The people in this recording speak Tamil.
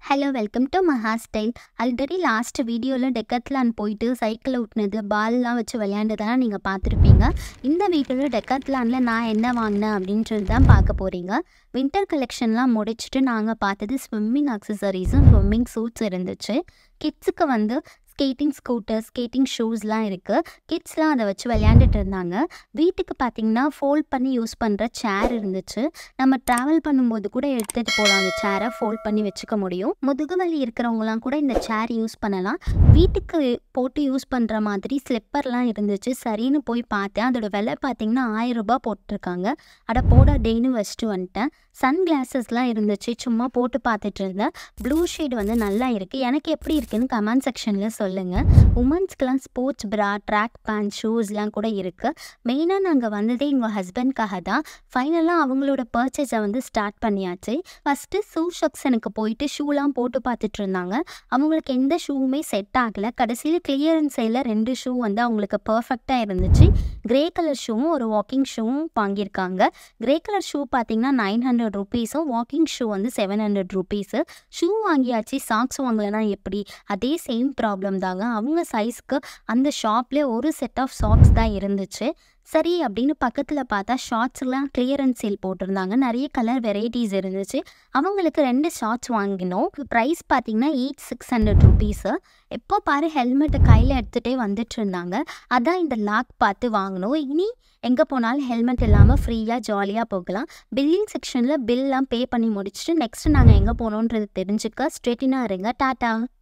hello welcome to Maha style already last வீடியோவில் டெக்கத்லான் போயிட்டு சைக்கிள் ஓட்டுனது பால்லாம் வச்சு விளையாண்டதெல்லாம் நீங்கள் பார்த்துருப்பீங்க இந்த வீடியோவில் டெக்கத்லானில் நான் என்ன வாங்கினேன் அப்படின்றது தான் பார்க்க போகிறீங்க வின்டர் கலெக்ஷன்லாம் முடிச்சுட்டு நாங்கள் பார்த்தது ஸ்விம்மிங் அக்சசரிஸும் ஸ்விம்மிங் சூட்ஸ் இருந்துச்சு கிட்ஸுக்கு வந்து ஸ்கேட்டிங் ஸ்கூட்டர் ஸ்கேட்டிங் ஷூஸ்லாம் இருக்குது கிட்ஸ்லாம் அதை வச்சு விளையாண்டுட்டு இருந்தாங்க வீட்டுக்கு பார்த்தீங்கன்னா ஃபோல்ட் பண்ணி யூஸ் பண்ணுற சேர் இருந்துச்சு நம்ம ட்ராவல் பண்ணும்போது கூட எடுத்துகிட்டு போகலாம் அந்த சேரை ஃபோல்ட் பண்ணி வச்சுக்க முடியும் முதுகு வலி இருக்கிறவங்களாம் கூட இந்த சேர் யூஸ் பண்ணலாம் வீட்டுக்கு போட்டு யூஸ் பண்ணுற மாதிரி ஸ்லிப்பர்லாம் இருந்துச்சு சரின்னு போய் பார்த்தேன் அதோட விலை பார்த்தீங்கன்னா ஆயிரம் ரூபாய் போட்டிருக்காங்க அட போட டேன்னு வச்சுட்டு வந்துட்டேன் சன் கிளாஸஸ்லாம் இருந்துச்சு சும்மா போட்டு பார்த்துட்டு இருந்தேன் ப்ளூ ஷேட் வந்து நல்லா இருக்குது எனக்கு எப்படி இருக்குன்னு கமெண்ட் செக்ஷனில் சொல்லுங்கள் உமன்ஸ்க்கெலாம் ஸ்போர்ட்ஸ் ப்ரா ட்ராக் பேண்ட் ஷூஸ்லாம் கூட இருக்குது மெயினாக நாங்கள் வந்ததே எங்கள் ஹஸ்பண்ட்காக தான் ஃபைனலாக அவங்களோட பர்ச்சேஸை வந்து ஸ்டார்ட் பண்ணியாச்சு ஃபஸ்ட்டு ஷூ செக்ஷனுக்கு போயிட்டு ஷூலாம் போட்டு பார்த்துட்டு இருந்தாங்க அவங்களுக்கு எந்த ஷூவுமே செட் ஆகலை கடைசியில் கிளியரன்ஸ் சைடில் ரெண்டு ஷூ வந்து அவங்களுக்கு பர்ஃபெக்டாக இருந்துச்சு கிரே கலர் ஷூவும் ஒரு வாக்கிங் ஷூவும் வாங்கியிருக்காங்க கிரே கலர் ஷூ பார்த்தீங்கன்னா நைன் ஹண்ட்ரட் ருபீஸும் வாக்கிங் ஷூ வந்து செவன் ஹண்ட்ரட் ருபீஸு ஷூ வாங்கியாச்சு சாக்ஸ் வாங்கலைன்னா எப்படி அதே சேம் ப்ராப்ளம் தாங்க அவங்க சைஸ்க்கு அந்த ஷாப்லேயே ஒரு செட் ஆஃப் சாக்ஸ் தான் இருந்துச்சு சரி அப்படின்னு பக்கத்தில் பார்த்தா ஷார்ட்ஸ்லாம் கிளியரன்ஸ் சேல் போட்டிருந்தாங்க நிறைய கலர் வெரைட்டிஸ் இருந்துச்சு அவங்களுக்கு ரெண்டு ஷார்ட்ஸ் வாங்கினோம் ப்ரைஸ் பார்த்தீங்கன்னா எயிட் சிக்ஸ் ஹண்ட்ரட் ருபீஸு எப்போ பாரு ஹெல்மெட்டை கையில் எடுத்துகிட்டே வந்துட்டு இருந்தாங்க அதான் இந்த லாக் பார்த்து வாங்கினோம் இனி எங்கே போனாலும் ஹெல்மெட் இல்லாமல் ஃப்ரீயாக ஜாலியாக போகலாம் பில்லிங் செக்ஷனில் பில்லாம் பே பண்ணி முடிச்சுட்டு நெக்ஸ்ட் நாங்கள் எங்கே போகணுன்றது தெரிஞ்சுக்க ஸ்ட்ரெட்டினாக இருங்க டாட்டா